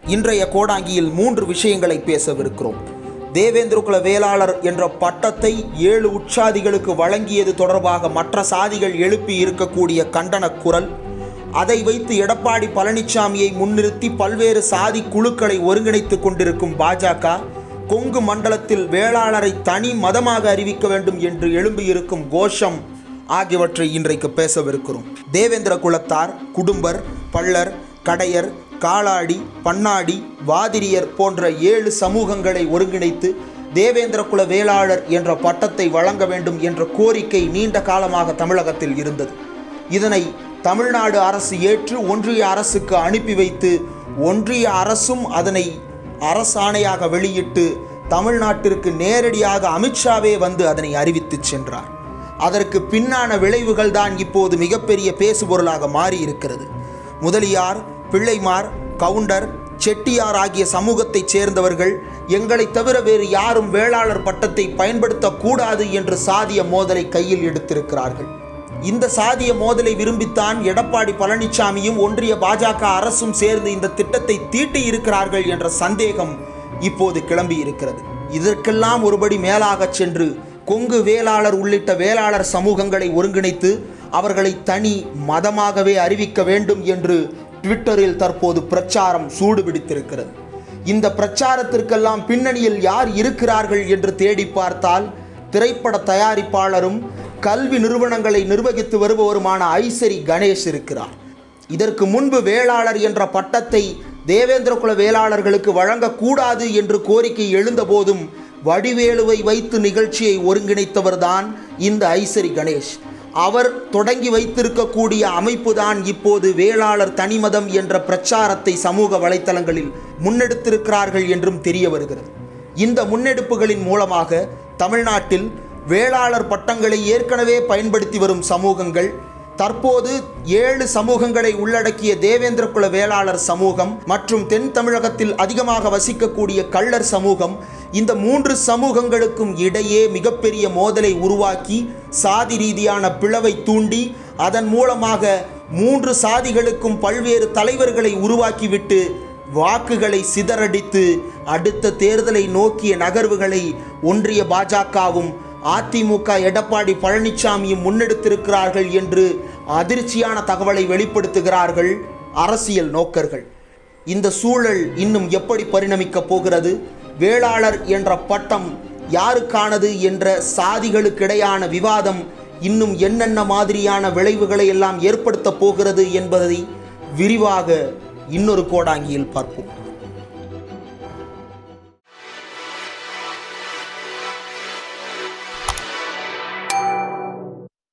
இன்றைய கோடாங்கியில் மூன்று விஷயங்களை பேசவிருக்கிறோம் தேவேந்திரகுல வேளாளர் என்ற பட்டத்தை ஏழு உற்சாதிகளுக்கு வழங்கியது தொடர்பாக மற்ற சாதிகள் எழுப்பி இருக்கக்கூடிய கண்டன குரல் அதை வைத்து எடப்பாடி பழனிசாமியை முன்னிறுத்தி பல்வேறு சாதி குழுக்களை ஒருங்கிணைத்துக் கொண்டிருக்கும் பாஜக கொங்கு மண்டலத்தில் வேளாளரை தனி மதமாக அறிவிக்க வேண்டும் என்று எழும்பியிருக்கும் கோஷம் ஆகியவற்றை இன்றைக்கு பேசவிருக்கிறோம் தேவேந்திர குலத்தார் குடும்பர் பள்ளர் கடையர் காளாடி பன்னாடி வாதிரியர் போன்ற ஏழு சமூகங்களை ஒருங்கிணைத்து தேவேந்திர குல வேளாளர் என்ற பட்டத்தை வழங்க வேண்டும் என்ற கோரிக்கை நீண்ட காலமாக தமிழகத்தில் இருந்தது இதனை தமிழ்நாடு அரசு ஏற்று ஒன்றிய அரசுக்கு அனுப்பி வைத்து ஒன்றிய அரசும் அதனை அரசாணையாக வெளியிட்டு தமிழ்நாட்டிற்கு நேரடியாக அமித்ஷாவே வந்து அதனை அறிவித்துச் சென்றார் அதற்கு பின்னான விளைவுகள் தான் இப்போது மிகப்பெரிய பேசுபொருளாக மாறி இருக்கிறது முதலியார் பிள்ளைமார் கவுண்டர் செட்டியார் ஆகிய சமூகத்தைச் சேர்ந்தவர்கள் எங்களை தவிர வேறு யாரும் வேளாளர் பட்டத்தை பயன்படுத்தக்கூடாது என்று சாதிய மோதலை கையில் எடுத்திருக்கிறார்கள் இந்த சாதிய மோதலை விரும்பித்தான் எடப்பாடி பழனிசாமியும் ஒன்றிய பாஜக அரசும் சேர்ந்து இந்த திட்டத்தை தீட்டி இருக்கிறார்கள் என்ற சந்தேகம் இப்போது கிளம்பி இருக்கிறது இதற்கெல்லாம் ஒருபடி மேலாக சென்று கொங்கு வேளாளர் உள்ளிட்ட வேளாளர் சமூகங்களை ஒருங்கிணைத்து அவர்களை தனி மதமாகவே அறிவிக்க வேண்டும் என்று ட்விட்டரில் தற்போது பிரச்சாரம் சூடுபிடித்திருக்கிறது இந்த பிரச்சாரத்திற்கெல்லாம் பின்னணியில் யார் இருக்கிறார்கள் என்று தேடி பார்த்தால் திரைப்பட தயாரிப்பாளரும் கல்வி நிறுவனங்களை நிர்வகித்து வருபவருமான ஐசரி கணேஷ் இருக்கிறார் இதற்கு முன்பு வேளாளர் என்ற பட்டத்தை தேவேந்திரகுல வேளாளர்களுக்கு வழங்கக்கூடாது என்று கோரிக்கை எழுந்தபோதும் வடிவேலுவை வைத்து நிகழ்ச்சியை ஒருங்கிணைத்தவர்தான் இந்த ஐசரி கணேஷ் அவர் தொடங்கி வைத்திருக்கக்கூடிய அமைப்புதான் இப்போது வேளாளர் தனிமதம் என்ற பிரச்சாரத்தை சமூக வலைத்தளங்களில் முன்னெடுத்திருக்கிறார்கள் என்றும் தெரிய வருகிறது இந்த முன்னெடுப்புகளின் மூலமாக தமிழ்நாட்டில் வேளாளர் பட்டங்களை ஏற்கனவே பயன்படுத்தி வரும் சமூகங்கள் தற்போது ஏழு சமூகங்களை உள்ளடக்கிய தேவேந்திர குல வேளாளர் சமூகம் மற்றும் தென் தமிழகத்தில் அதிகமாக வசிக்கக்கூடிய கள்ளர் சமூகம் இந்த மூன்று சமூகங்களுக்கும் இடையே மிகப்பெரிய மோதலை உருவாக்கி சாதி ரீதியான பிளவை தூண்டி அதன் மூலமாக மூன்று சாதிகளுக்கும் பல்வேறு தலைவர்களை உருவாக்கிவிட்டு வாக்குகளை சிதறடித்து அடுத்த தேர்தலை நோக்கிய நகர்வுகளை ஒன்றிய பாஜகவும் அதிமுக எடப்பாடி பழனிசாமியும் முன்னெடுத்திருக்கிறார்கள் என்று அதிர்ச்சியான தகவலை வெளிப்படுத்துகிறார்கள் அரசியல் நோக்கர்கள் இந்த சூழல் இன்னும் எப்படி பரிணமிக்கப் போகிறது வேளாளர் என்ற பட்டம் யாருக்கானது என்ற சாதிகளுக்கிடையான விவாதம் இன்னும் என்னென்ன மாதிரியான விளைவுகளை எல்லாம் ஏற்படுத்தப் போகிறது என்பதை விரிவாக இன்னொரு கோடாங்கியில் பார்ப்போம்